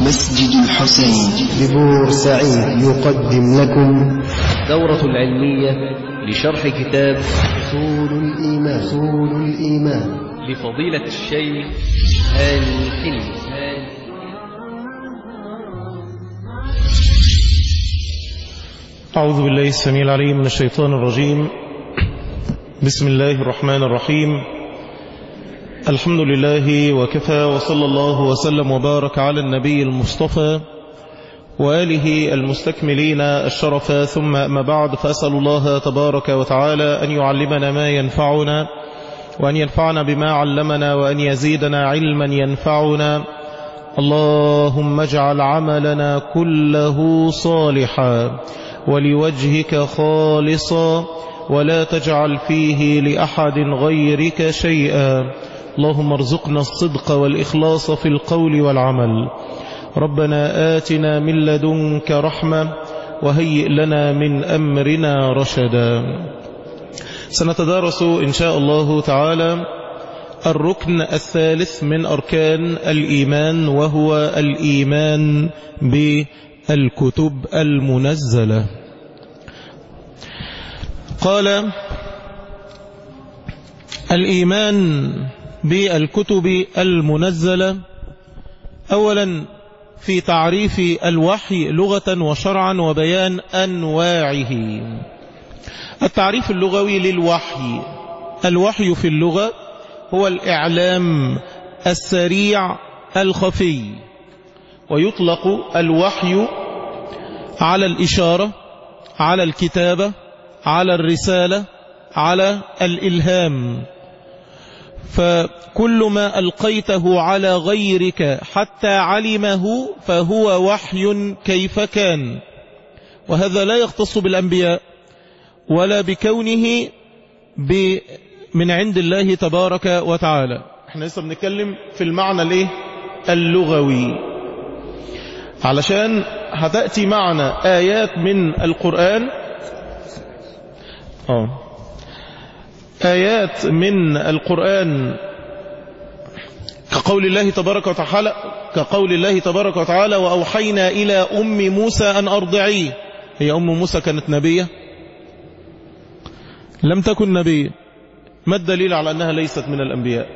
مسجد الحسين ببور سعيد يقدم لكم دورة علمية لشرح كتاب أصول الإيمان أصول الإيمان لفضيلة الشيخ هاني حلمي أعوذ بالله السميع العليم من الشيطان الرجيم بسم الله الرحمن الرحيم الحمد لله وكفى وصلى الله وسلم وبارك على النبي المصطفى وآله المستكملين الشرف ثم أما بعد فأسأل الله تبارك وتعالى أن يعلمنا ما ينفعنا وأن ينفعنا بما علمنا وأن يزيدنا علما ينفعنا اللهم اجعل عملنا كله صالحا ولوجهك خالصا ولا تجعل فيه لأحد غيرك شيئا اللهم ارزقنا الصدق والإخلاص في القول والعمل ربنا آتنا من لدنك رحمة وهيئ لنا من أمرنا رشدا سنتدارس إن شاء الله تعالى الركن الثالث من أركان الإيمان وهو الإيمان بالكتب المنزلة قال الإيمان بالكتب المنزلة أولا في تعريف الوحي لغة وشرعا وبيان أنواعه التعريف اللغوي للوحي الوحي في اللغة هو الإعلام السريع الخفي ويطلق الوحي على الإشارة على الكتابة على الرسالة على الإلهام فكل ما ألقيته على غيرك حتى علمه فهو وحي كيف كان وهذا لا يختص بالأنبياء ولا بكونه ب من عند الله تبارك وتعالى احنا لسه بنتكلم في المعنى الايه اللغوي علشان هتأتي معنا آيات من القرآن اه آيات من القرآن كقول الله تبارك وتعالى كقول الله تبارك وتعالى وأوحينا إلى أم موسى أن أرضعيه هي أم موسى كانت نبية لم تكن نبية ما الدليل على أنها ليست من الأنبياء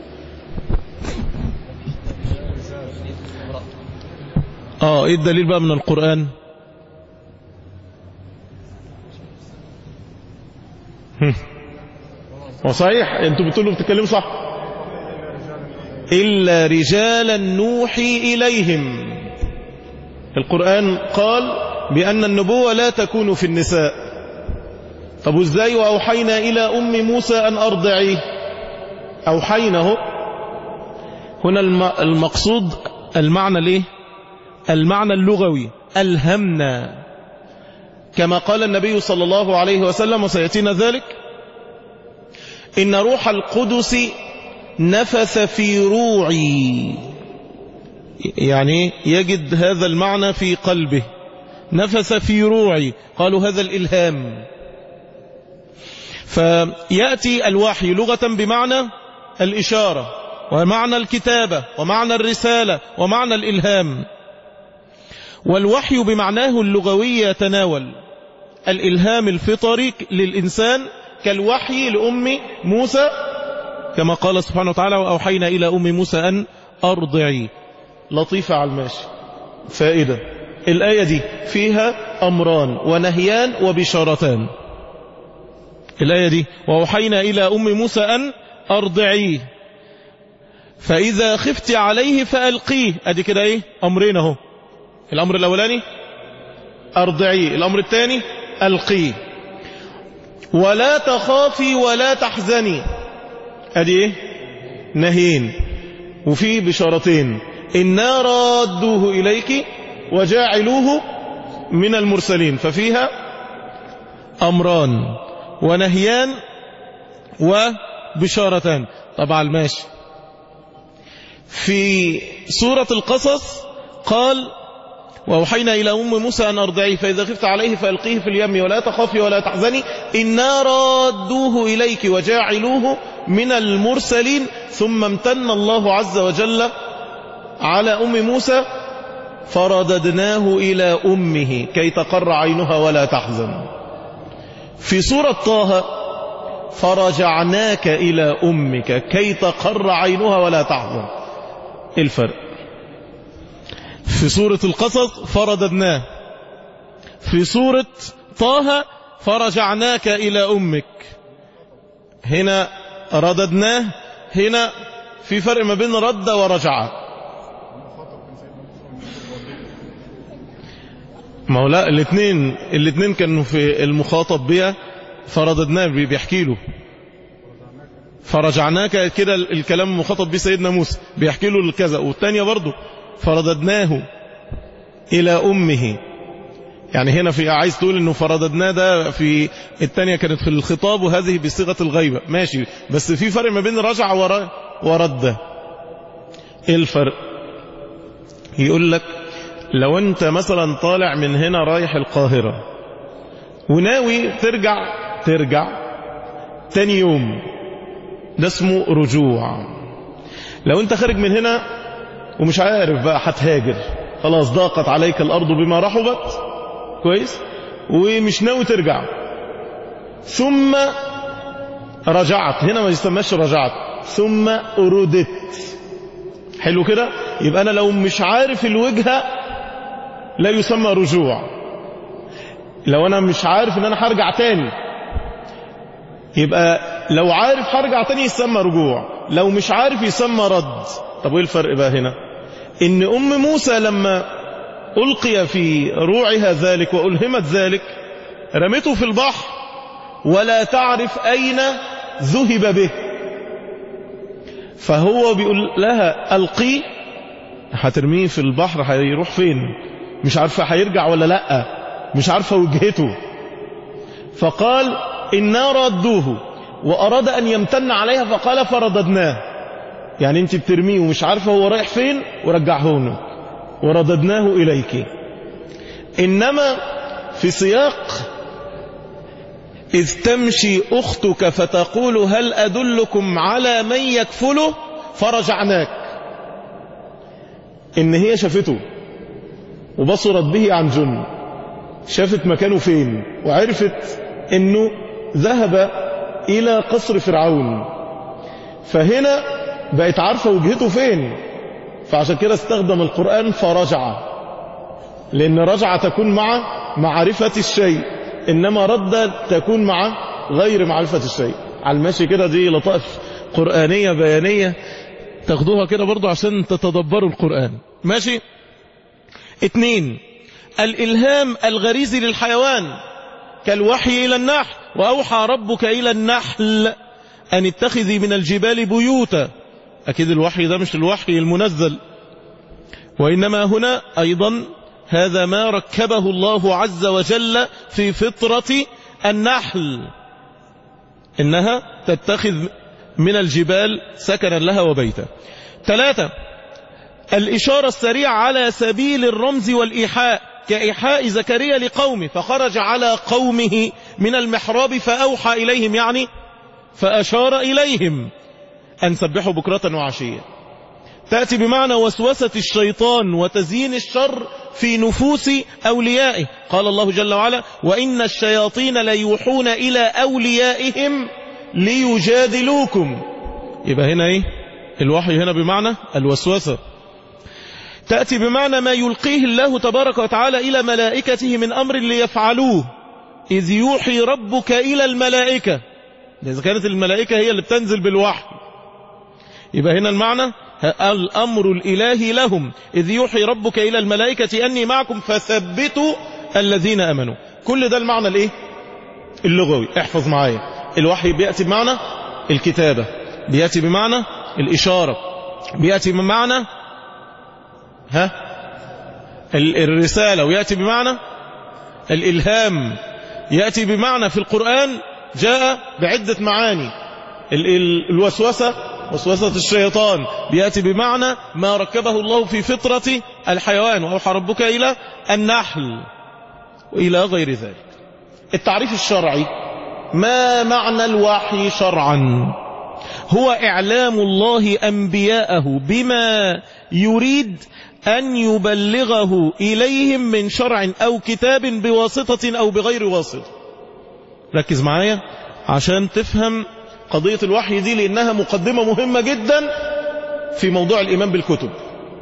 آه إيه الدليل بقى من القرآن وصحيح انتوا بتقولوا بتتكلموا صح إلا رجالا نوحي إليهم القرآن قال بأن النبوة لا تكون في النساء طب وازاي وأوحينا إلى أم موسى أن أرضعيه أوحيناه هنا المقصود المعنى ليه المعنى اللغوي ألهمنا كما قال النبي صلى الله عليه وسلم وسيأتينا ذلك إن روح القدس نفث في روعي يعني يجد هذا المعنى في قلبه نفث في روعي قالوا هذا الإلهام فيأتي الوحي لغة بمعنى الإشارة ومعنى الكتابة ومعنى الرسالة ومعنى الإلهام والوحي بمعناه اللغوي يتناول الإلهام الفطري للإنسان كالوحي لأم موسى كما قال سبحانه وتعالى وأوحينا إلى أم موسى أن أرضعي لطيفة على الماشي فائدة الآية دي فيها أمران ونهيان وبشارتان الآية دي وأوحينا إلى أم موسى أن أرضعيه فإذا خفت عليه فألقيه أدي كده إيه أمرين أهو الأمر الأولاني أرضعيه الأمر الثاني ألقيه ولا تخافي ولا تحزني أدي إيه نهين وفي بشارتين إنا رادوه إليك وجاعلوه من المرسلين ففيها أمران ونهيان وبشارتان طبعا ماشي في سورة القصص قال وأوحينا إلى أم موسى أن أرضعيه فإذا خفت عليه فألقيه في اليم ولا تخافي ولا تحزني إنا رادوه إليك وجاعلوه من المرسلين ثم امتن الله عز وجل على أم موسى فرددناه إلى أمه كي تقر عينها ولا تحزن في سورة طه فرجعناك إلى أمك كي تقر عينها ولا تحزن إيه الفرق في سورة القصص فرددناه في سورة طه فرجعناك إلى أمك هنا رددناه هنا في فرق ما بين رد ورجع ما هو لا الاثنين الاثنين كانوا في المخاطب بها فرددناه بيحكي له فرجعناك كده الكلام مخاطب به سيدنا موسى بيحكي له الكذا والثانيه برضه فرددناه إلى أمه يعني هنا في عايز تقول انه فرددناه ده في الثانيه كانت في الخطاب وهذه بصيغه الغيبه ماشي بس في فرق ما بين رجع ور- ورد ايه الفرق يقول لك لو انت مثلا طالع من هنا رايح القاهره وناوي ترجع ترجع تاني يوم ده اسمه رجوع لو انت خارج من هنا ومش عارف بقى هتهاجر خلاص ضاقت عليك الارض بما رحبت كويس ومش ناوي ترجع ثم رجعت هنا ما يسماش رجعت ثم ردت حلو كده يبقى انا لو مش عارف الوجهه لا يسمى رجوع لو انا مش عارف ان انا هرجع تاني يبقى لو عارف هرجع تاني يسمى رجوع لو مش عارف يسمى رد طب ايه الفرق بقى هنا ان ام موسى لما القي في روعها ذلك والهمت ذلك رمته في البحر ولا تعرف اين ذهب به فهو بيقول لها القيه هترميه في البحر هيروح فين مش عارفه هيرجع ولا لا مش عارفه وجهته فقال إنا ردوه وأراد أن يمتن عليها فقال فرددناه يعني أنت بترميه ومش عارفة هو رايح فين ورجعه له ورددناه إليك إنما في سياق إذ تمشي أختك فتقول هل أدلكم على من يكفله فرجعناك إن هي شافته وبصرت به عن جن شافت مكانه فين وعرفت انه ذهب الى قصر فرعون فهنا بقت عارفة وجهته فين فعشان كده استخدم القرآن فرجع لان رجع تكون مع معرفة الشيء انما رد تكون مع غير معرفة الشيء على الماشي كده دي لطائف قرآنية بيانية تاخدوها كده برضو عشان تتدبروا القرآن ماشي اتنين الإلهام الغريزي للحيوان كالوحي إلى النحل وأوحى ربك إلى النحل أن اتخذي من الجبال بيوتا أكيد الوحي ده مش الوحي المنزل وإنما هنا أيضا هذا ما ركبه الله عز وجل في فطرة النحل إنها تتخذ من الجبال سكنا لها وبيتا ثلاثة الإشارة السريعة على سبيل الرمز والإيحاء كإيحاء زكريا لقومه فخرج على قومه من المحراب فأوحى إليهم يعني فأشار إليهم أن سبحوا بكرة وعشية تأتي بمعنى وسوسة الشيطان وتزيين الشر في نفوس أوليائه قال الله جل وعلا وإن الشياطين ليوحون إلى أوليائهم ليجادلوكم يبقى هنا إيه الوحي هنا بمعنى الوسوسة تأتي بمعنى ما يلقيه الله تبارك وتعالى إلى ملائكته من أمر ليفعلوه إذ يوحي ربك إلى الملائكة إذا كانت الملائكة هي اللي بتنزل بالوحي يبقى هنا المعنى الأمر الإلهي لهم إذ يوحي ربك إلى الملائكة أني معكم فثبتوا الذين أمنوا كل ده المعنى الإيه اللغوي احفظ معايا الوحي بيأتي بمعنى الكتابة بيأتي بمعنى الإشارة بيأتي بمعنى ها الرسالة ويأتي بمعنى الإلهام يأتي بمعنى في القرآن جاء بعدة معاني الوسوسة وسوسة الشيطان بيأتي بمعنى ما ركبه الله في فطرة الحيوان وأوحى ربك إلى النحل وإلى غير ذلك التعريف الشرعي ما معنى الوحي شرعا هو إعلام الله أنبياءه بما يريد أن يبلغه إليهم من شرع أو كتاب بواسطة أو بغير واسطة ركز معايا عشان تفهم قضية الوحي دي لأنها مقدمة مهمة جدا في موضوع الإيمان بالكتب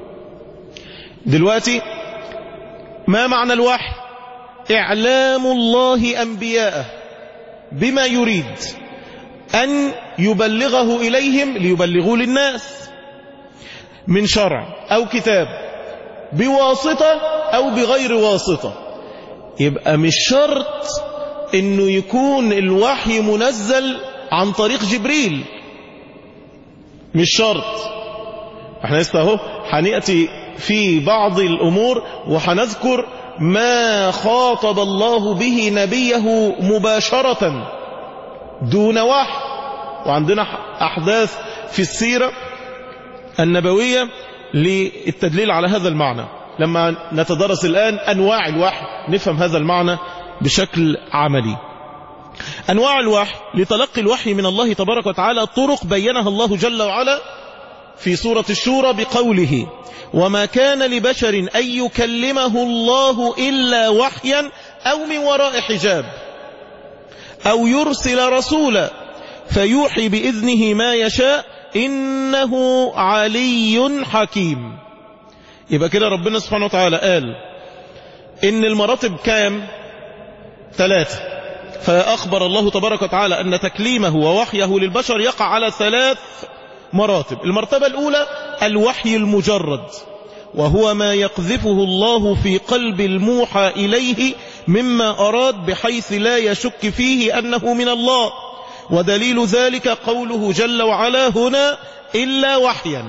دلوقتي ما معنى الوحي إعلام الله أنبياءه بما يريد أن يبلغه إليهم ليبلغوا للناس من شرع أو كتاب بواسطة أو بغير واسطة يبقى مش شرط انه يكون الوحي منزل عن طريق جبريل مش شرط احنا لسه اهو هنأتي في بعض الامور وهنذكر ما خاطب الله به نبيه مباشرة دون وحي وعندنا احداث في السيرة النبوية للتدليل على هذا المعنى لما نتدرس الآن أنواع الوحي نفهم هذا المعنى بشكل عملي أنواع الوحي لتلقي الوحي من الله تبارك وتعالى طرق بينها الله جل وعلا في سورة الشورى بقوله وما كان لبشر أن يكلمه الله إلا وحيا أو من وراء حجاب أو يرسل رسولا فيوحي بإذنه ما يشاء إنه علي حكيم يبقى كده ربنا سبحانه وتعالى قال إن المراتب كام ثلاثة فأخبر الله تبارك وتعالى أن تكليمه ووحيه للبشر يقع على ثلاث مراتب المرتبة الأولى الوحي المجرد وهو ما يقذفه الله في قلب الموحى إليه مما أراد بحيث لا يشك فيه أنه من الله ودليل ذلك قوله جل وعلا هنا إلا وحيا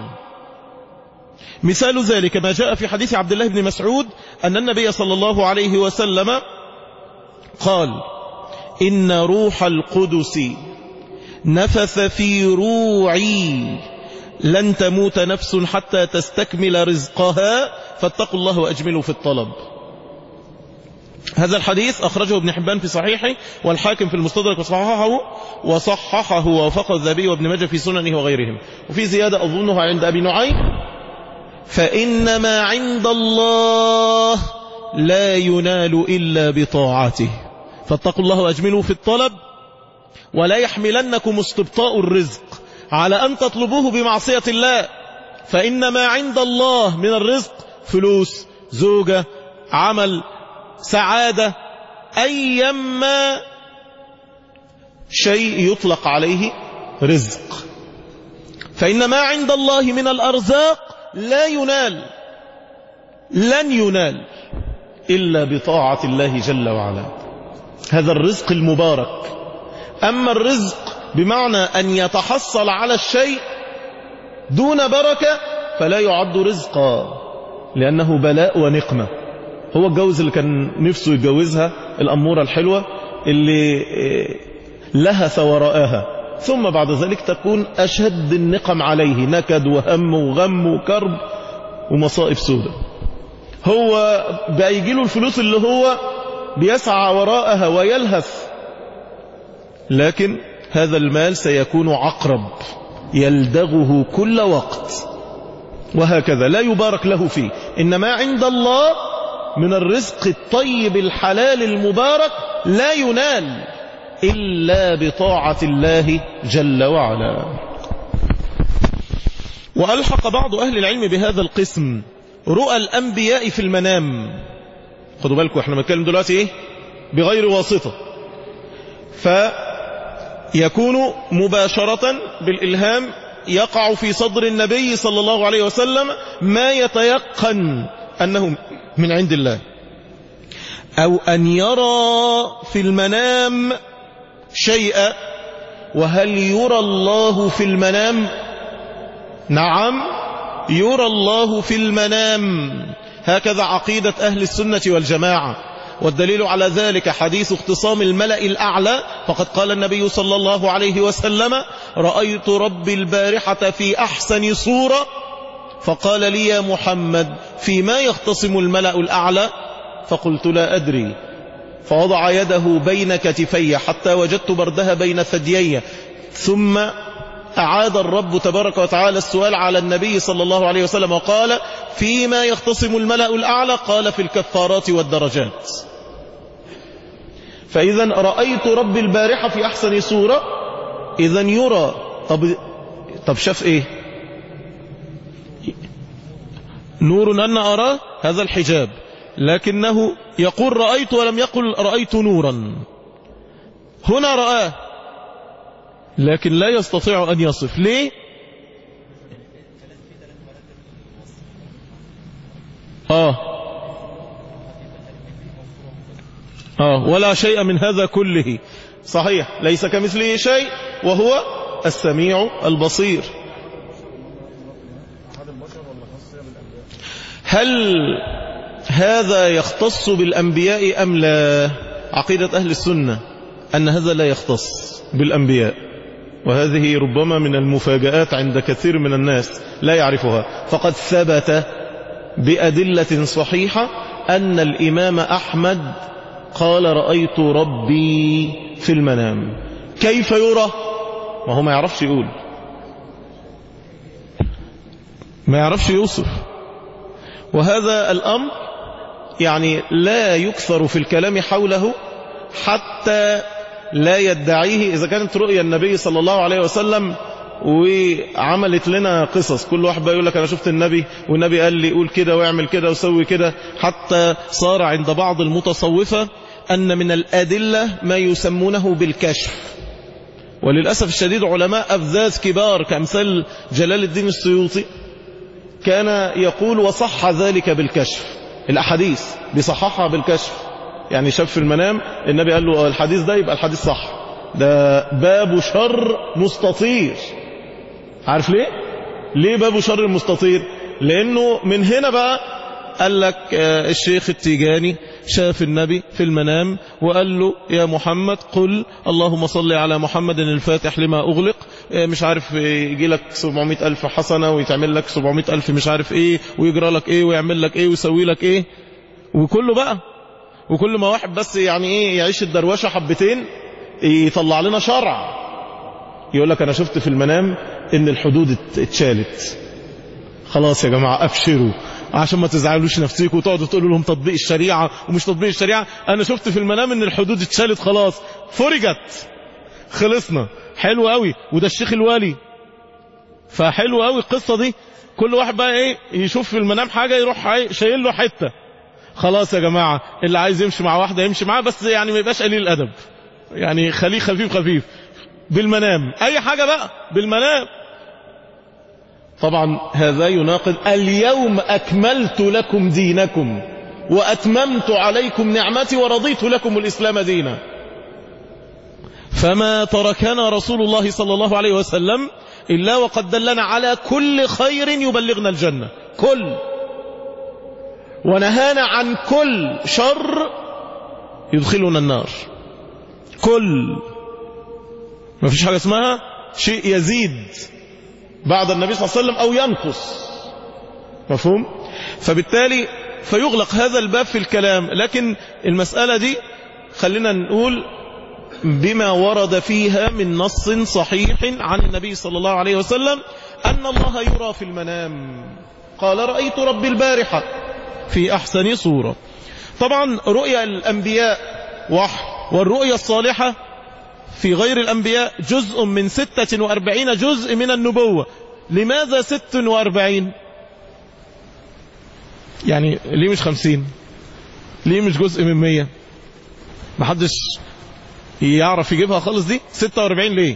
مثال ذلك ما جاء في حديث عبد الله بن مسعود أن النبي صلى الله عليه وسلم قال إن روح القدس نفث في روعي لن تموت نفس حتى تستكمل رزقها فاتقوا الله وأجملوا في الطلب هذا الحديث أخرجه ابن حبان في صحيحه والحاكم في المستدرك وصححه وصححه ووافقه الذهبي وابن ماجه في سننه وغيرهم وفي زيادة أظنها عند أبي نعيم فإنما عند الله لا ينال إلا بطاعته فاتقوا الله وأجملوا في الطلب ولا يحملنكم استبطاء الرزق على أن تطلبوه بمعصية الله فإنما عند الله من الرزق فلوس زوجة عمل سعادة أيما شيء يطلق عليه رزق فإن ما عند الله من الأرزاق لا ينال لن ينال إلا بطاعة الله جل وعلا هذا الرزق المبارك أما الرزق بمعنى أن يتحصل على الشيء دون بركة فلا يعد رزقا لأنه بلاء ونقمة هو الجوز اللي كان نفسه يتجوزها الأمورة الحلوة اللي لهث وراءها ثم بعد ذلك تكون أشد النقم عليه نكد وهم وغم وكرب ومصائب سودة هو بقى يجيله الفلوس اللي هو بيسعى وراءها ويلهث لكن هذا المال سيكون عقرب يلدغه كل وقت وهكذا لا يبارك له فيه إنما عند الله من الرزق الطيب الحلال المبارك لا ينال إلا بطاعة الله جل وعلا وألحق بعض أهل العلم بهذا القسم رؤى الأنبياء في المنام خدوا بالكم احنا بنتكلم دلوقتي ايه بغير واسطة فيكون مباشرة بالإلهام يقع في صدر النبي صلى الله عليه وسلم ما يتيقن أنه من عند الله أو أن يرى في المنام شيئا وهل يرى الله في المنام نعم يرى الله في المنام هكذا عقيدة أهل السنة والجماعة والدليل على ذلك حديث اختصام الملأ الأعلى فقد قال النبي صلى الله عليه وسلم رأيت ربي البارحة في أحسن صورة فقال لي يا محمد فيما يختصم الملأ الأعلى فقلت لا أدري فوضع يده بين كتفي حتى وجدت بردها بين ثديي ثم أعاد الرب تبارك وتعالى السؤال على النبي صلى الله عليه وسلم وقال فيما يختصم الملأ الأعلى قال في الكفارات والدرجات فإذا رأيت رب البارحة في أحسن صورة إذا يرى طب, طب شاف إيه نور أن أراه هذا الحجاب لكنه يقول رأيت ولم يقل رأيت نورا هنا رآه لكن لا يستطيع أن يصف ليه آه آه ولا شيء من هذا كله صحيح ليس كمثله شيء وهو السميع البصير هل هذا يختص بالأنبياء أم لا عقيدة أهل السنة أن هذا لا يختص بالأنبياء وهذه ربما من المفاجآت عند كثير من الناس لا يعرفها فقد ثبت بأدلة صحيحة أن الإمام أحمد قال رأيت ربي في المنام كيف يرى ما هو ما يعرفش يقول ما يعرفش يوصف وهذا الأمر يعني لا يكثر في الكلام حوله حتى لا يدعيه إذا كانت رؤيا النبي صلى الله عليه وسلم وعملت لنا قصص كل واحد بقى يقول لك أنا شفت النبي والنبي قال لي قول كده واعمل كده وسوي كده حتى صار عند بعض المتصوفة أن من الأدلة ما يسمونه بالكشف وللأسف الشديد علماء أفذاذ كبار كأمثال جلال الدين السيوطي كان يقول وصح ذلك بالكشف الأحاديث بصححها بالكشف يعني شاف في المنام النبي قال له الحديث ده يبقى الحديث صح ده باب شر مستطير عارف ليه ليه باب شر مستطير لانه من هنا بقى قال لك الشيخ التيجاني شاف النبي في المنام وقال له يا محمد قل اللهم صل على محمد الفاتح لما أغلق مش عارف يجي لك 700 ألف حسنة ويتعمل لك 700 ألف مش عارف ايه ويجرى لك ايه ويعمل لك ايه ويسوي لك ايه وكله بقى وكل ما واحد بس يعني ايه يعيش الدروشة حبتين يطلع لنا شرع يقول لك انا شفت في المنام ان الحدود اتشالت خلاص يا جماعة ابشروا عشان ما تزعلوش نفسيكم وتقعدوا تقولوا لهم تطبيق الشريعة ومش تطبيق الشريعة انا شفت في المنام ان الحدود اتشالت خلاص فرجت خلصنا حلو قوي وده الشيخ الوالي فحلو قوي القصة دي كل واحد بقى ايه يشوف في المنام حاجة يروح شايل له حتة خلاص يا جماعة اللي عايز يمشي مع واحدة يمشي معاه بس يعني ما يبقاش قليل الادب يعني خليه خفيف خفيف بالمنام اي حاجة بقى بالمنام طبعا هذا يناقض اليوم أكملت لكم دينكم وأتممت عليكم نعمتي ورضيت لكم الإسلام دينا فما تركنا رسول الله صلى الله عليه وسلم إلا وقد دلنا على كل خير يبلغنا الجنة كل ونهانا عن كل شر يدخلنا النار كل ما فيش حاجة اسمها شيء يزيد بعد النبي صلى الله عليه وسلم أو ينقص مفهوم فبالتالي فيغلق هذا الباب في الكلام لكن المسألة دي خلينا نقول بما ورد فيها من نص صحيح عن النبي صلى الله عليه وسلم أن الله يرى في المنام قال رأيت ربي البارحة في أحسن صورة طبعا رؤيا الأنبياء وحي والرؤيا الصالحة في غير الأنبياء جزء من ستة وأربعين جزء من النبوة لماذا ست وأربعين يعني ليه مش خمسين ليه مش جزء من مية محدش يعرف يجيبها خالص دي ستة وأربعين ليه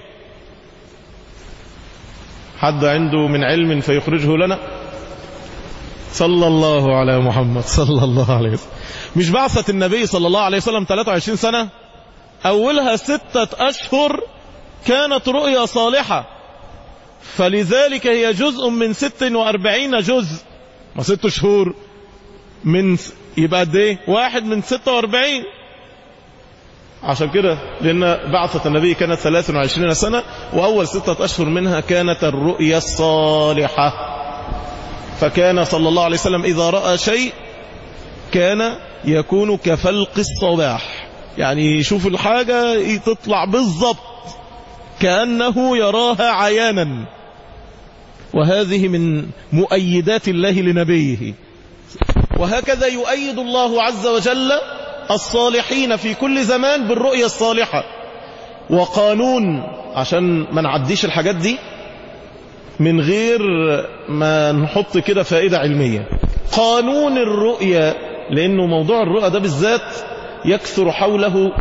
حد عنده من علم فيخرجه لنا صلى الله على محمد صلى الله عليه وسلم مش بعثة النبي صلى الله عليه وسلم 23 سنة أولها ستة أشهر كانت رؤيا صالحة فلذلك هي جزء من ست وأربعين جزء ما ست شهور من يبقى قد ايه واحد من ستة وأربعين عشان كده لأن بعثة النبي كانت 23 سنة وأول ستة أشهر منها كانت الرؤيا الصالحة فكان صلى الله عليه وسلم إذا رأى شيء كان يكون كفلق الصباح يعني يشوف الحاجة تطلع بالضبط كأنه يراها عيانا وهذه من مؤيدات الله لنبيه وهكذا يؤيد الله عز وجل الصالحين في كل زمان بالرؤية الصالحة وقانون عشان ما نعديش الحاجات دي من غير ما نحط كده فائدة علمية قانون الرؤية لأنه موضوع الرؤى ده بالذات يكثر حوله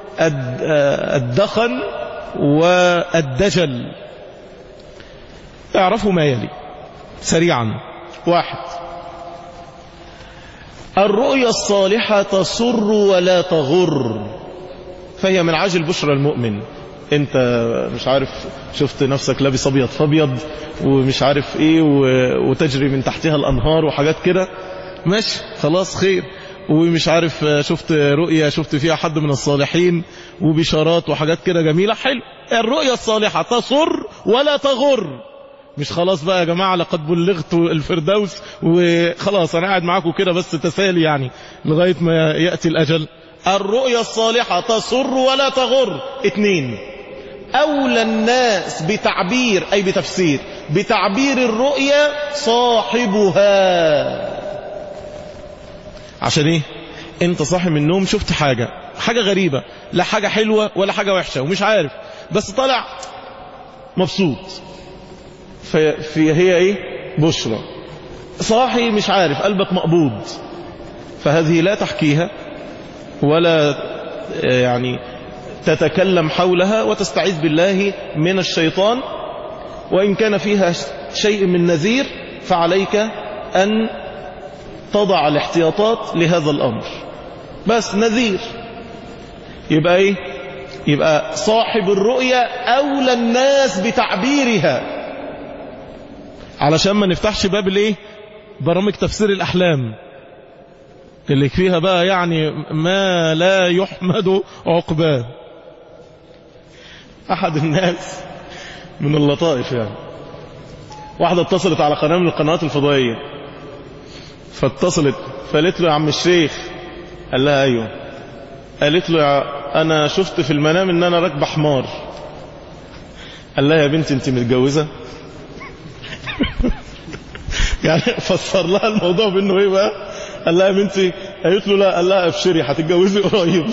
الدخل والدجل اعرفوا ما يلي سريعا واحد الرؤيا الصالحة تسر ولا تغر فهي من عاجل بشرى المؤمن انت مش عارف شفت نفسك لابس ابيض فابيض ومش عارف ايه وتجري من تحتها الانهار وحاجات كده ماشي خلاص خير ومش عارف شفت رؤيا شفت فيها حد من الصالحين وبشارات وحاجات كده جميلة حلو الرؤيا الصالحة تسر ولا تغر مش خلاص بقى يا جماعة لقد بلغت الفردوس وخلاص أنا قاعد معاكم كده بس تسالي يعني لغاية ما يأتي الأجل الرؤيا الصالحة تسر ولا تغر اتنين أولى الناس بتعبير أي بتفسير بتعبير الرؤيا صاحبها عشان ايه انت صاحي من النوم شفت حاجة حاجة غريبة لا حاجة حلوة ولا حاجة وحشة ومش عارف بس طلع مبسوط في هي ايه بشرى صاحي مش عارف قلبك مقبوض فهذه لا تحكيها ولا يعني تتكلم حولها وتستعيذ بالله من الشيطان وإن كان فيها شيء من نذير فعليك أن تضع الاحتياطات لهذا الأمر بس نذير يبقى ايه يبقى صاحب الرؤيا أولى الناس بتعبيرها علشان ما نفتحش باب الايه برامج تفسير الأحلام اللي فيها بقى يعني ما لا يحمد عقباه أحد الناس من اللطائف يعني واحدة اتصلت على قناة من القنوات الفضائية فاتصلت فقالت له يا عم الشيخ قال لها ايوه قالت له يا انا شفت في المنام ان انا راكبه حمار قال لها يا بنتي انت متجوزه يعني فسر لها الموضوع بانه ايه بقى قال لها يا بنتي قالت له لا قال لها ابشري هتتجوزي قريب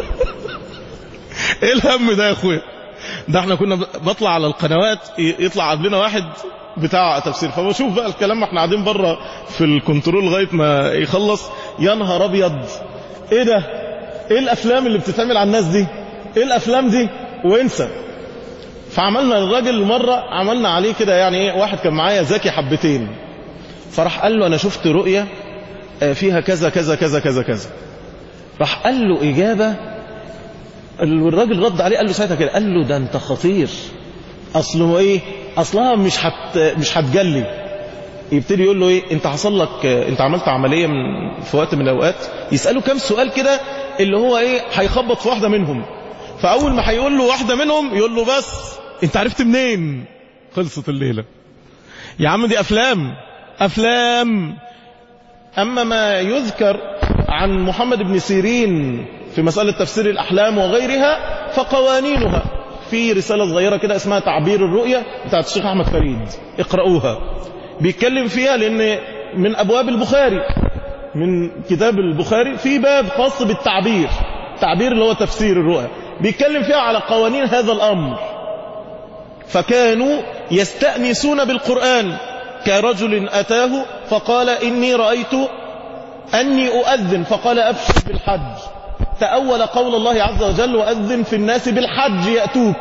ايه الهم ده يا اخويا ده احنا كنا بطلع على القنوات يطلع قبلنا واحد بتاع تفسير فبشوف بقى الكلام احنا قاعدين بره في الكنترول لغايه ما يخلص يا نهار ابيض ايه ده ايه الافلام اللي بتتعمل على الناس دي ايه الافلام دي وانسى فعملنا الراجل مرة عملنا عليه كده يعني ايه واحد كان معايا ذكي حبتين فراح قال له انا شفت رؤية فيها كذا كذا كذا كذا كذا راح قال له اجابة الراجل رد عليه قال له ساعتها كده قال له ده انت خطير اصله ايه اصلها مش حت مش هتجلي يبتدي يقول له ايه انت حصل لك انت عملت عمليه من في وقت من الاوقات يساله كام سؤال كده اللي هو ايه هيخبط في واحده منهم فاول ما هيقول له واحده منهم يقول له بس انت عرفت منين خلصت الليله يا عم دي افلام افلام اما ما يذكر عن محمد بن سيرين في مساله تفسير الاحلام وغيرها فقوانينها في رسالة صغيرة كده اسمها تعبير الرؤية بتاعت الشيخ أحمد فريد اقرأوها بيتكلم فيها لأن من أبواب البخاري من كتاب البخاري في باب خاص بالتعبير تعبير اللي هو تفسير الرؤية بيتكلم فيها على قوانين هذا الأمر فكانوا يستأنسون بالقرآن كرجل أتاه فقال إني رأيت أني أؤذن فقال أبشر بالحج تأول قول الله عز وجل وأذن في الناس بالحج يأتوك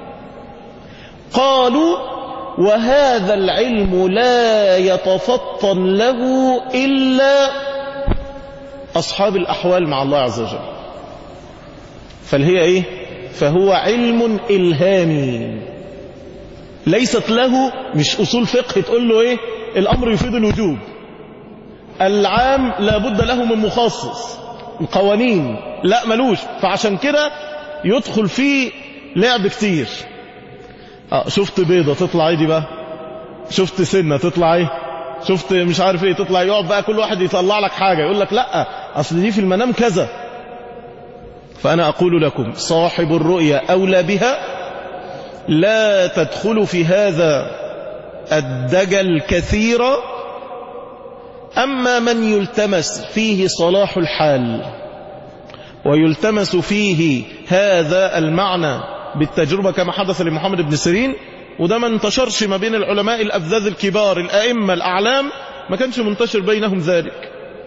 قالوا وهذا العلم لا يتفطن له إلا أصحاب الأحوال مع الله عز وجل فالهي إيه فهو علم إلهامي ليست له مش أصول فقه تقول له إيه الأمر يفيد الوجوب العام لابد له من مخصص القوانين لا ملوش فعشان كده يدخل فيه لعب كتير اه شفت بيضة تطلع ايه دي بقى شفت سنة تطلع ايه شفت مش عارف ايه تطلع يقعد بقى كل واحد يطلع لك حاجة يقول لك لا اصل دي في المنام كذا فانا اقول لكم صاحب الرؤيا اولى بها لا تدخل في هذا الدجل كثيرا أما من يلتمس فيه صلاح الحال ويلتمس فيه هذا المعنى بالتجربة كما حدث لمحمد بن سيرين وده ما انتشرش ما بين العلماء الأفذاذ الكبار الأئمة الأعلام ما كانش منتشر بينهم ذلك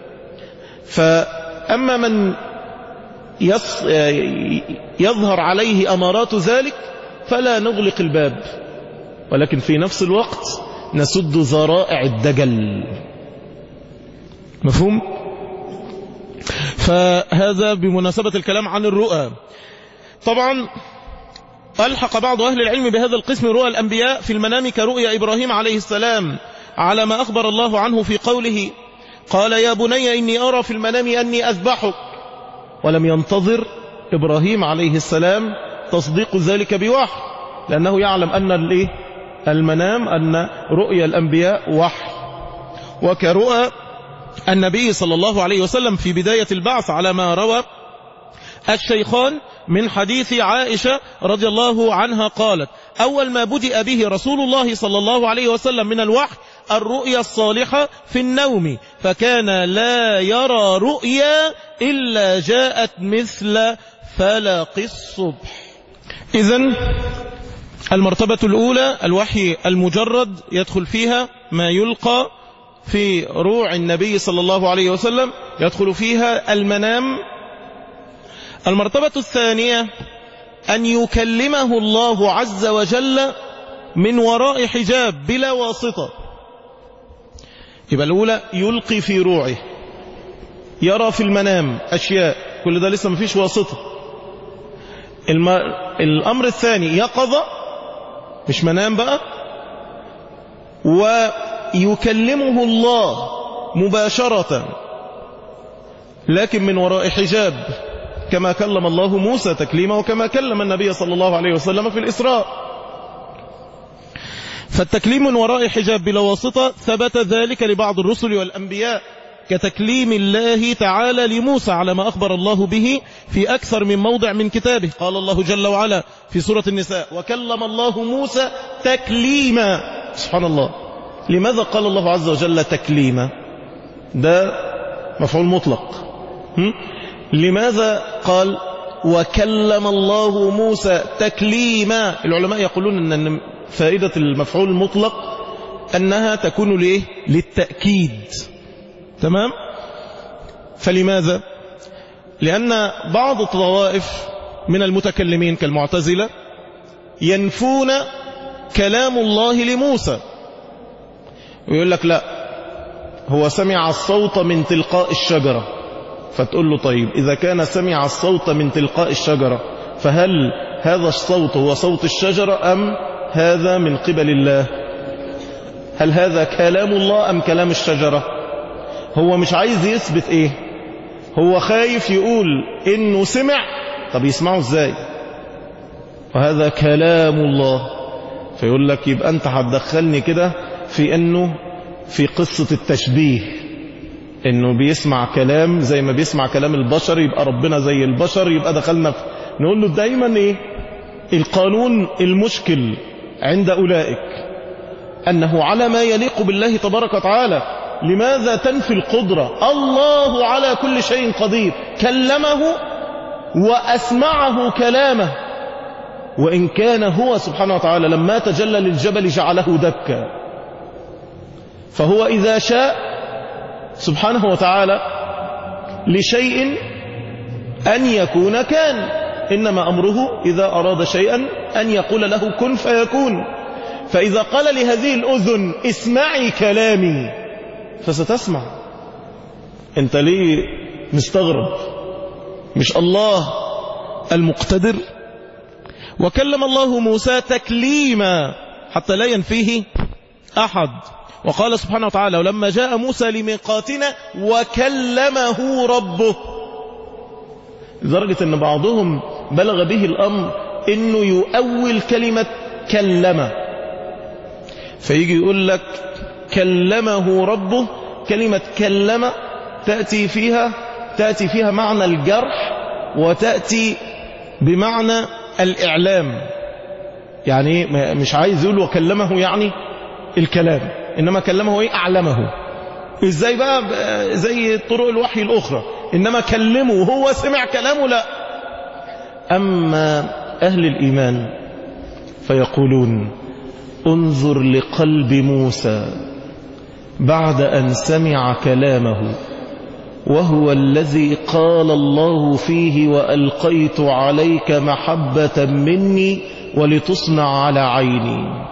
فأما من يص يظهر عليه أمارات ذلك فلا نغلق الباب ولكن في نفس الوقت نسد ذرائع الدجل مفهوم فهذا بمناسبة الكلام عن الرؤى طبعا ألحق بعض أهل العلم بهذا القسم رؤى الأنبياء في المنام كرؤيا إبراهيم عليه السلام على ما أخبر الله عنه في قوله قال يا بني إني أرى في المنام أني أذبحك ولم ينتظر إبراهيم عليه السلام تصديق ذلك بوحي لأنه يعلم أن الإيه؟ المنام أن رؤيا الأنبياء وحي وكرؤى النبي صلى الله عليه وسلم في بداية البعث على ما روى الشيخان من حديث عائشة رضي الله عنها قالت أول ما بدأ به رسول الله صلى الله عليه وسلم من الوحي الرؤيا الصالحة في النوم فكان لا يرى رؤيا إلا جاءت مثل فلق الصبح إذا المرتبة الأولى الوحي المجرد يدخل فيها ما يلقى في روع النبي صلى الله عليه وسلم يدخل فيها المنام المرتبة الثانية أن يكلمه الله عز وجل من وراء حجاب بلا واسطة يبقى الأولى يلقي في روعه يرى في المنام أشياء كل ده لسه مفيش واسطة الم... الأمر الثاني يقظة مش منام بقى ويكلمه الله مباشرة لكن من وراء حجاب كما كلم الله موسى تكليما وكما كلم النبي صلى الله عليه وسلم في الإسراء فالتكليم من وراء حجاب بلا واسطة ثبت ذلك لبعض الرسل والأنبياء كتكليم الله تعالى لموسى على ما أخبر الله به في أكثر من موضع من كتابه قال الله جل وعلا في سورة النساء وكلم الله موسى تكليما سبحان الله لماذا قال الله عز وجل تكليما ده مفعول مطلق هم؟ لماذا قال وكلم الله موسى تكليما العلماء يقولون أن فائدة المفعول المطلق أنها تكون ليه للتأكيد تمام فلماذا لأن بعض الطوائف من المتكلمين كالمعتزلة ينفون كلام الله لموسى ويقول لك لا هو سمع الصوت من تلقاء الشجرة فتقول له طيب إذا كان سمع الصوت من تلقاء الشجرة فهل هذا الصوت هو صوت الشجرة أم هذا من قبل الله هل هذا كلام الله أم كلام الشجرة هو مش عايز يثبت إيه هو خايف يقول إنه سمع طب يسمعه إزاي وهذا كلام الله فيقول لك يبقى أنت هتدخلني كده في أنه في قصة التشبيه انه بيسمع كلام زي ما بيسمع كلام البشر يبقى ربنا زي البشر يبقى دخلنا في نقول له دايما ايه القانون المشكل عند اولئك انه على ما يليق بالله تبارك وتعالى لماذا تنفي القدرة الله على كل شيء قدير كلمه واسمعه كلامه وان كان هو سبحانه وتعالى لما تجلى للجبل جعله دكا فهو اذا شاء سبحانه وتعالى لشيء أن يكون كان إنما أمره إذا أراد شيئا أن يقول له كن فيكون فإذا قال لهذه الأذن اسمعي كلامي فستسمع أنت ليه مستغرب مش الله المقتدر وكلم الله موسى تكليما حتى لا ينفيه أحد وقال سبحانه وتعالى ولما جاء موسى لميقاتنا وكلمه ربه لدرجة أن بعضهم بلغ به الأمر أنه يؤول كلمة كلم فيجي يقول لك كلمه ربه كلمة كلم تأتي فيها تأتي فيها معنى الجرح وتأتي بمعنى الإعلام يعني ما- مش عايز يقول وكلمه يعني الكلام إنما كلمه إيه أعلمه إزاي بقى ب- زي طرق الوحي الأخرى إنما كلمه وهو سمع كلامه لا أما أهل الإيمان فيقولون انظر لقلب موسى بعد أن سمع كلامه وهو الذي قال الله فيه وألقيت عليك محبة مني ولتصنع على عيني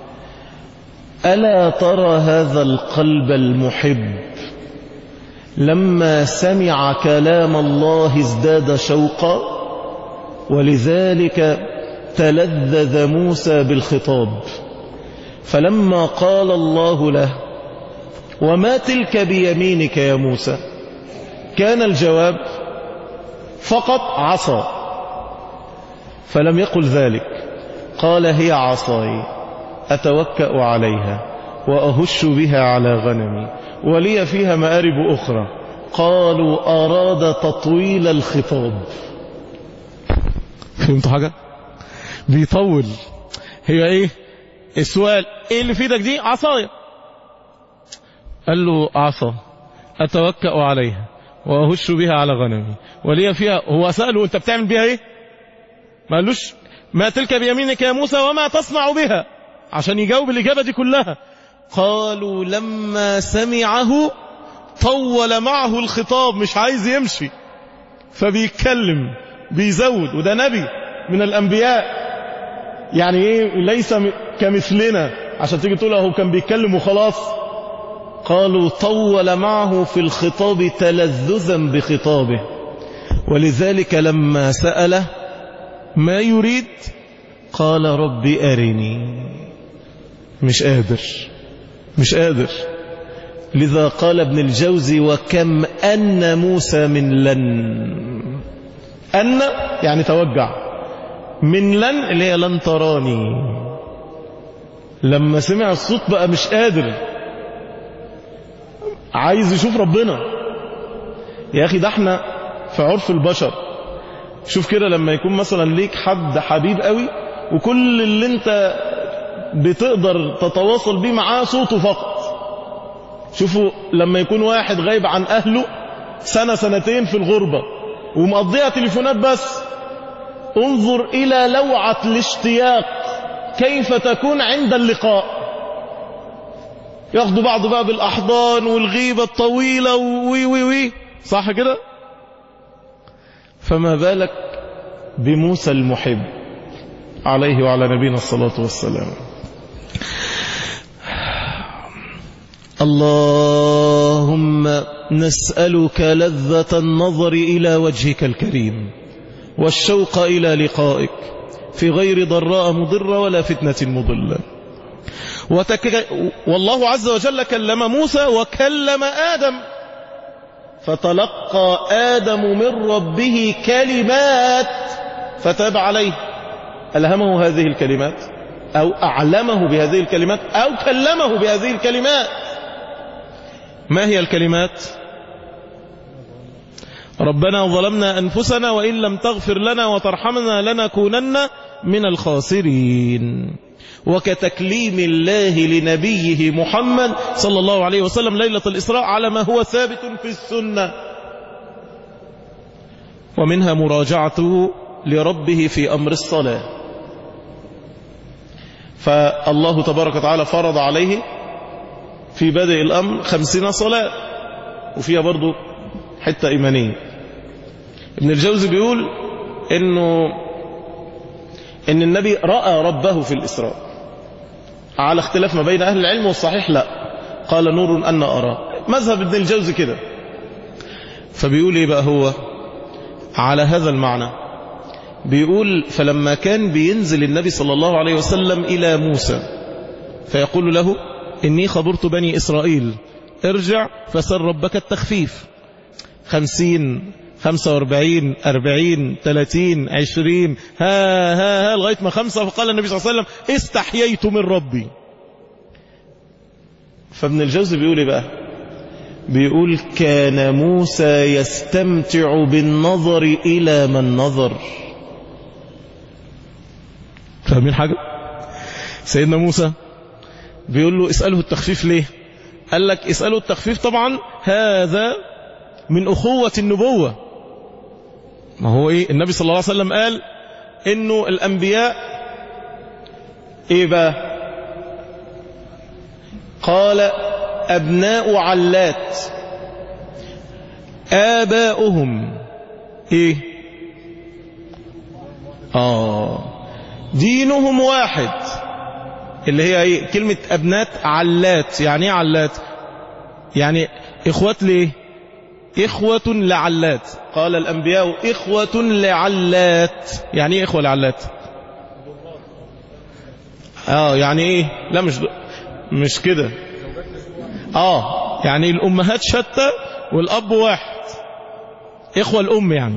ألا ترى هذا القلب المحب لما سمع كلام الله ازداد شوقا ولذلك تلذذ موسى بالخطاب فلما قال الله له وما تلك بيمينك يا موسى كان الجواب فقط عصا فلم يقل ذلك قال هي عصاي أتوكأ عليها وأهش بها على غنمي ولي فيها مآرب أخرى قالوا أراد تطويل الخطاب فهمتوا حاجة بيطول هي ايه السؤال ايه اللي في ايدك دي عصايا قال له عصا اتوكأ عليها واهش بها على غنمي ولي فيها هو سأله انت بتعمل بها ايه ما قالوش ما تلك بيمينك يا موسى وما تصنع بها عشان يجاوب الإجابة دي كلها قالوا لما سمعه طول معه الخطاب مش عايز يمشي فبيتكلم بيزود وده نبي من الأنبياء يعني ايه ليس م- كمثلنا عشان تيجي تقول اهو كان بيتكلم وخلاص قالوا طول معه في الخطاب تلذذا بخطابه ولذلك لما سأله ما يريد قال رب أرني مش قادر مش قادر لذا قال ابن الجوزي وكم أن موسى من لن أن يعني توجع من لن اللي هي لن تراني لما سمع الصوت بقى مش قادر عايز يشوف ربنا يا أخي ده احنا في عرف البشر شوف كده لما يكون مثلا ليك حد حبيب قوي وكل اللي انت بتقدر تتواصل بيه معاه صوته فقط شوفوا لما يكون واحد غايب عن أهله سنة سنتين في الغربة ومقضيها تليفونات بس انظر إلى لوعة الاشتياق كيف تكون عند اللقاء ياخدوا بعض بقى بالأحضان والغيبة الطويلة وي وي وي صح كده فما بالك بموسى المحب عليه وعلى نبينا الصلاة والسلام اللهم نسألك لذة النظر إلى وجهك الكريم والشوق إلى لقائك في غير ضراء مضرة ولا فتنة مضلة وتك... والله عز وجل كلم موسى وكلم آدم فتلقى آدم من ربه كلمات فتاب عليه ألهمه هذه الكلمات أو أعلمه بهذه الكلمات أو كلمه بهذه الكلمات ما هي الكلمات ربنا ظلمنا أنفسنا وإن لم تغفر لنا وترحمنا لنكونن من الخاسرين وكتكليم الله لنبيه محمد صلى الله عليه وسلم ليلة الإسراء على ما هو ثابت في السنة ومنها مراجعته لربه في أمر الصلاة فالله تبارك وتعالى فرض عليه في بدء الأمر خمسين صلاة وفيها برضو حتة إيمانية ابن الجوزي بيقول إنه إن النبي رأى ربه في الإسراء على اختلاف ما بين أهل العلم والصحيح لا قال نور أن أرى مذهب ابن الجوزي كده فبيقول إيه بقى هو على هذا المعنى بيقول فلما كان بينزل النبي صلى الله عليه وسلم إلى موسى فيقول له إني خبرت بني إسرائيل ارجع فسر ربك التخفيف خمسين خمسة واربعين أربعين ثلاثين عشرين ها ها ها لغاية ما خمسة فقال النبي صلى الله عليه وسلم استحييت من ربي فابن الجوزي بيقول ايه بقى بيقول كان موسى يستمتع بالنظر إلى من نظر فاهمين حاجة سيدنا موسى بيقول له اسأله التخفيف ليه قال لك اسأله التخفيف طبعا هذا من أخوة النبوة ما هو ايه النبي صلى الله عليه وسلم قال انه الانبياء ايه بقى قال ابناء علات اباؤهم ايه اه دينهم واحد اللي هي ايه كلمة ابنات علات يعني ايه علات يعني اخوات ليه إخوة لعلات قال الأنبياء إخوة لعلات يعني إيه إخوة لعلات آه يعني إيه لا مش مش كده آه يعني الأمهات شتى والأب واحد إخوة الأم يعني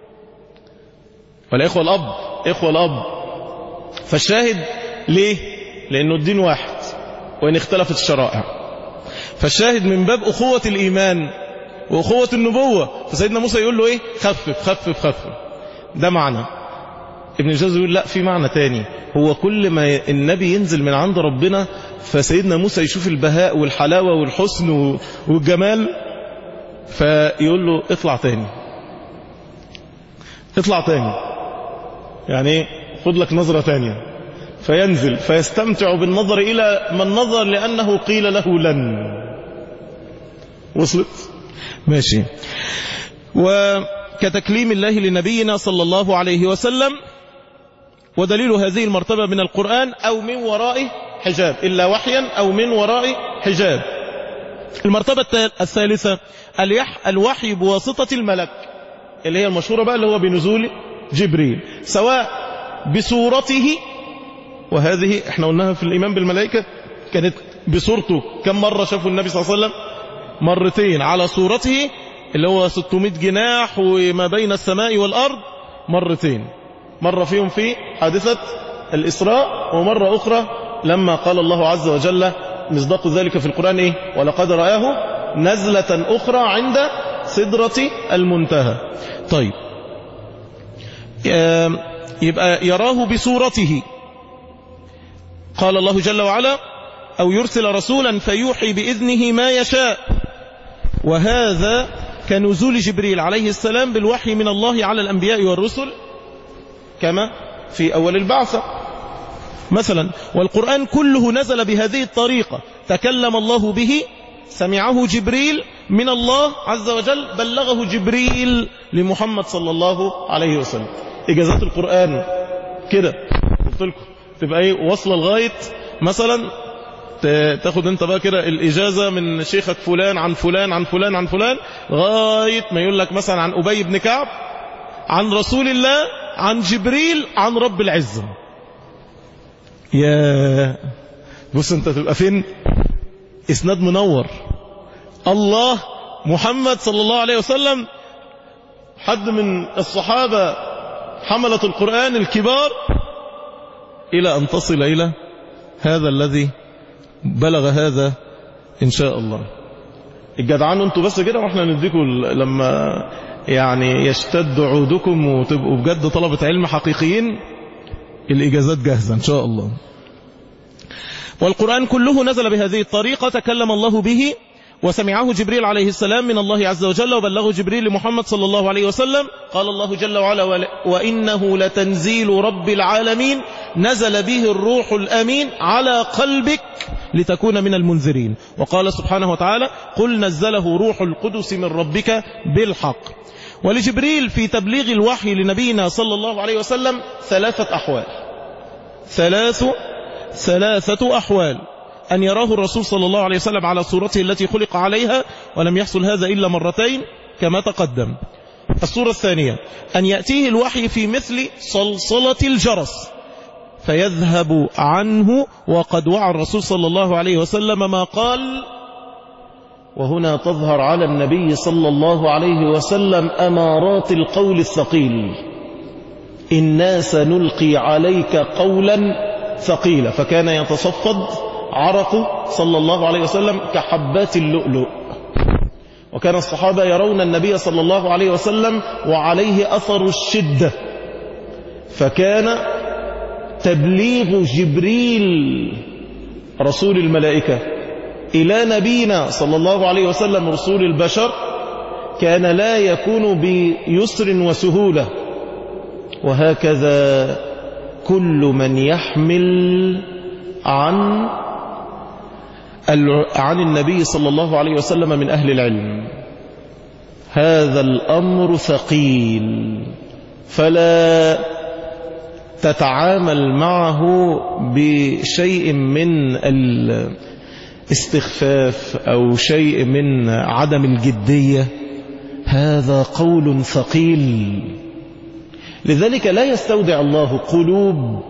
ولا إخوة الأب إخوة الأب فالشاهد ليه لأنه الدين واحد وإن اختلفت الشرائع فالشاهد من باب أخوة الإيمان وأخوة النبوة فسيدنا موسى يقول له إيه خفف خفف خفف ده معنى ابن الجوزي يقول لا في معنى تاني هو كل ما النبي ينزل من عند ربنا فسيدنا موسى يشوف البهاء والحلاوة والحسن والجمال فيقول له اطلع تاني اطلع تاني يعني ايه خد لك نظرة تانية فينزل فيستمتع بالنظر إلى من نظر لأنه قيل له لن وصلت ماشي وكتكليم الله لنبينا صلى الله عليه وسلم ودليل هذه المرتبة من القرآن أو من وراء حجاب إلا وحيا أو من وراء حجاب المرتبة الثالثة الوحي بواسطة الملك اللي هي المشهورة بقى اللي هو بنزول جبريل سواء بصورته وهذه احنا قلناها في الإيمان بالملائكة كانت بصورته كم مرة شافوا النبي صلى الله عليه وسلم مرتين على صورته اللي هو 600 جناح وما بين السماء والأرض مرتين مرة فيهم في حادثة الإسراء ومرة أخرى لما قال الله عز وجل مصداق ذلك في القرآن إيه ولقد رآه نزلة أخرى عند سدرة المنتهى طيب يبقى يراه بصورته قال الله جل وعلا أو يرسل رسولا فيوحي بإذنه ما يشاء وهذا كنزول جبريل عليه السلام بالوحي من الله على الأنبياء والرسل كما في أول البعثة مثلا والقرآن كله نزل بهذه الطريقة تكلم الله به سمعه جبريل من الله عز وجل بلغه جبريل لمحمد صلى الله عليه وسلم إجازات القرآن كده قلت لكم تبقى ايه واصله لغايه مثلا تاخد انت بقى كده الاجازه من شيخك فلان عن فلان عن فلان عن فلان لغايه ما يقول لك مثلا عن ابي بن كعب عن رسول الله عن جبريل عن رب العزه يا بص انت تبقى فين اسناد منور الله محمد صلى الله عليه وسلم حد من الصحابه حمله القران الكبار إلى أن تصل إلى هذا الذي بلغ هذا إن شاء الله الجدعان انتوا بس كده واحنا نديكم لما يعني يشتد عودكم وتبقوا بجد طلبة علم حقيقيين الإجازات جاهزة إن شاء الله والقرآن كله نزل بهذه الطريقة تكلم الله به وسمعه جبريل عليه السلام من الله عز وجل وبلغه جبريل لمحمد صلى الله عليه وسلم قال الله جل وعلا وإنه لتنزيل رب العالمين نزل به الروح الأمين على قلبك لتكون من المنذرين وقال سبحانه وتعالى قل نزله روح القدس من ربك بالحق ولجبريل في تبليغ الوحي لنبينا صلى الله عليه وسلم ثلاثة أحوال ثلاث ثلاثة أحوال أن يراه الرسول صلى الله عليه وسلم على صورته التي خلق عليها ولم يحصل هذا إلا مرتين كما تقدم الصورة الثانية أن يأتيه الوحي في مثل صلصلة الجرس فيذهب عنه وقد وعى الرسول صلى الله عليه وسلم ما قال وهنا تظهر على النبي صلى الله عليه وسلم أمارات القول الثقيل إنا سنلقي عليك قولا ثقيلا فكان يتصفد عرقه صلى الله عليه وسلم كحبات اللؤلؤ وكان الصحابة يرون النبي صلى الله عليه وسلم وعليه أثر الشدة فكان تبليغ جبريل رسول الملائكة إلى نبينا صلى الله عليه وسلم رسول البشر كان لا يكون بيسر وسهولة وهكذا كل من يحمل عن عن النبي صلى الله عليه وسلم من أهل العلم هذا الأمر ثقيل فلا تتعامل معه بشيء من الاستخفاف أو شيء من عدم الجدية هذا قول ثقيل لذلك لا يستودع الله قلوب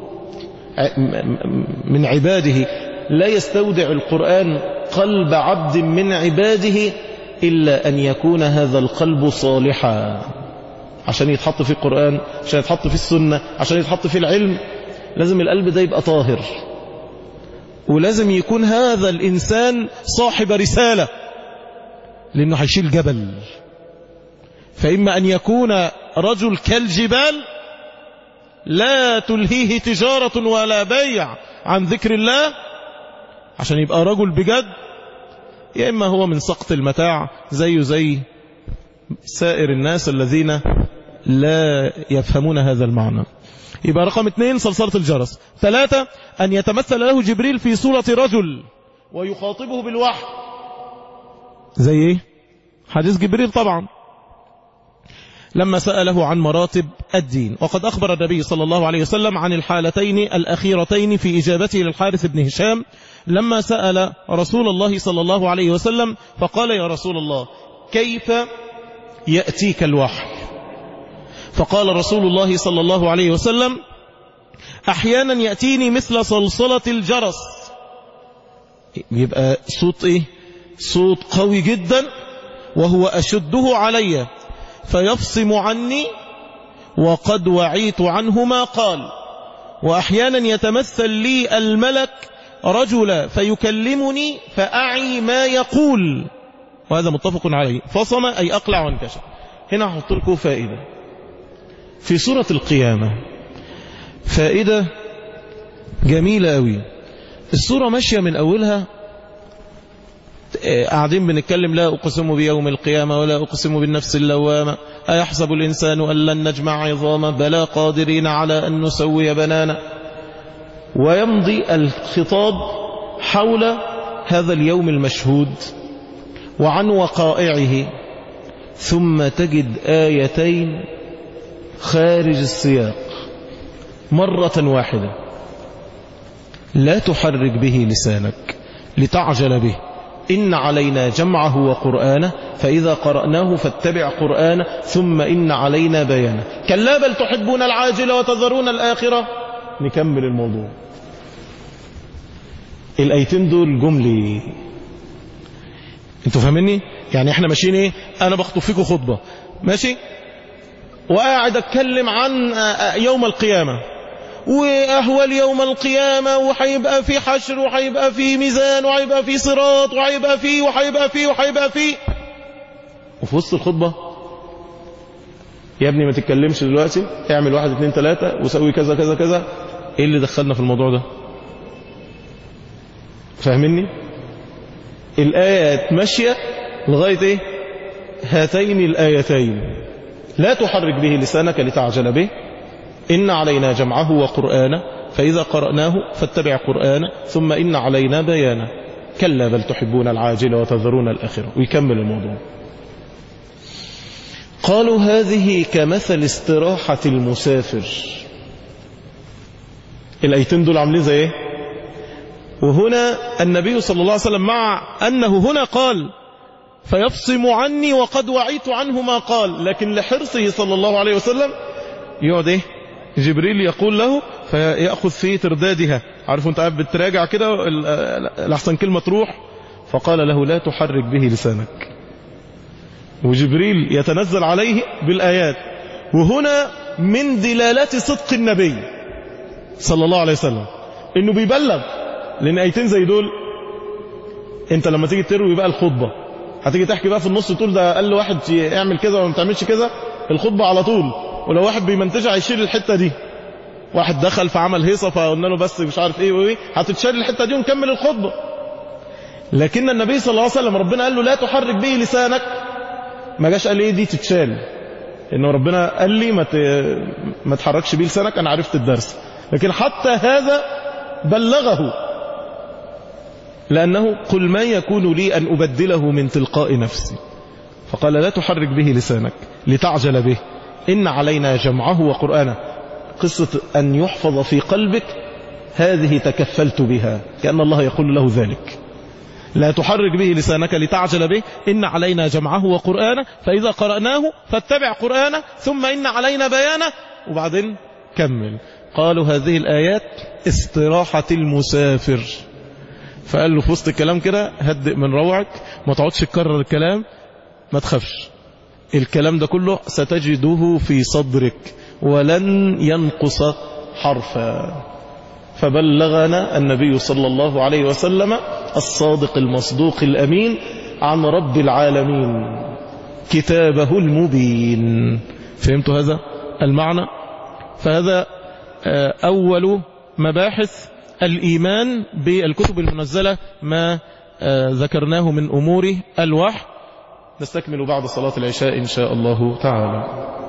من عباده لا يستودع القرآن قلب عبد من عباده إلا أن يكون هذا القلب صالحا عشان يتحط في القرآن عشان يتحط في السنة عشان يتحط في العلم لازم القلب ده يبقى طاهر ولازم يكون هذا الإنسان صاحب رسالة لأنه هيشيل جبل فإما أن يكون رجل كالجبال لا تلهيه تجارة ولا بيع عن ذكر الله عشان يبقى رجل بجد يا إما هو من سقط المتاع زيه زي سائر الناس الذين لا يفهمون هذا المعنى يبقى رقم اثنين صلصلة الجرس ثلاثة أن يتمثل له جبريل في صورة رجل ويخاطبه بالوحي زي ايه حديث جبريل طبعا لما سأله عن مراتب الدين وقد أخبر النبي صلى الله عليه وسلم عن الحالتين الأخيرتين في إجابته للحارث بن هشام لما سأل رسول الله صلى الله عليه وسلم فقال يا رسول الله كيف يأتيك الوحي فقال رسول الله صلى الله عليه وسلم أحيانا يأتيني مثل صلصلة الجرس يبقى صوت إيه صوت قوي جدا وهو أشده علي فيفصم عني وقد وعيت عنه ما قال وأحيانا يتمثل لي الملك رجلا فيكلمني فأعي ما يقول وهذا متفق عليه فصم أي أقلع وانكشف هنا أحط لكم فائدة في سورة القيامة فائدة جميلة أوي السورة ماشية من أولها قاعدين بنتكلم لا أقسم بيوم القيامة ولا أقسم بالنفس اللوامة أيحسب الإنسان أن لن نجمع عظامه بلا قادرين على أن نسوي بنانا ويمضي الخطاب حول هذا اليوم المشهود وعن وقائعه ثم تجد آيتين خارج السياق مرة واحدة لا تحرك به لسانك لتعجل به إن علينا جمعه وقرآنه فإذا قرأناه فاتبع قرآنه ثم إن علينا بيانه كلا بل تحبون العاجلة وتذرون الآخرة نكمل الموضوع الآيتين دول جملي انتوا فاهميني يعني احنا ماشيين ايه انا بخطب فيكم خطبة ماشي وقاعد اتكلم عن يوم القيامة واهوال يوم القيامة وهيبقى في حشر وهيبقى في ميزان وهيبقى في صراط وهيبقى في وهيبقى في وهيبقى في وفي وسط الخطبة يا ابني ما تتكلمش دلوقتي اعمل واحد اتنين تلاتة وسوي كذا كذا كذا ايه اللي دخلنا في الموضوع ده فاهمني الآيات ماشية لغاية ايه هاتين الآيتين لا تحرك به لسانك لتعجل به إن علينا جمعه وقرآنه فإذا قرأناه فاتبع قرآنه ثم إن علينا بيانه كلا بل تحبون العاجل وتذرون الآخرة ويكمل الموضوع قالوا هذه كمثل استراحة المسافر الأيتين دول عاملين زي ايه وهنا النبي صلى الله عليه وسلم مع أنه هنا قال فيفصم عني وقد وعيت عنه ما قال لكن لحرصه صلى الله عليه وسلم يقعد ايه جبريل يقول له فيأخذ في تردادها عارف انت قاعد بتراجع كده لحسن كلمة تروح فقال له لا تحرك به لسانك وجبريل يتنزل عليه بالآيات وهنا من دلالات صدق النبي صلى الله عليه وسلم انه بيبلغ لان ايتين زي دول انت لما تيجي تروي بقى الخطبة هتيجي تحكي بقى في النص تقول ده قال له واحد اعمل كذا وما تعملش كذا الخطبة على طول ولو واحد بيمنتجها هيشيل الحتة دي واحد دخل فعمل هيصة فقلنا له بس مش عارف ايه وايه هتتشال الحتة دي ونكمل الخطبة لكن النبي صلى الله عليه وسلم ربنا قال له لا تحرك به لسانك ما جاش قال ايه دي تتشال انه ربنا قال لي ما ما تحركش بيه لسانك انا عرفت الدرس لكن حتى هذا بلغه لانه قل ما يكون لي ان ابدله من تلقاء نفسي فقال لا تحرك به لسانك لتعجل به ان علينا جمعه وقرانه قصه ان يحفظ في قلبك هذه تكفلت بها كان الله يقول له ذلك لا تحرك به لسانك لتعجل به إن علينا جمعه وقرآنه فإذا قرأناه فاتبع قرآنه ثم إن علينا بيانه وبعدين كمل قالوا هذه الآيات استراحة المسافر فقال له في وسط الكلام كده هدئ من روعك ما تقعدش تكرر الكلام ما تخافش الكلام ده كله ستجده في صدرك ولن ينقص حرفا فبلغنا النبي صلى الله عليه وسلم الصادق المصدوق الأمين عن رب العالمين كتابه المبين فهمتوا هذا المعنى فهذا أول مباحث الإيمان بالكتب المنزلة ما ذكرناه من أمور الوحي نستكمل بعد صلاة العشاء إن شاء الله تعالى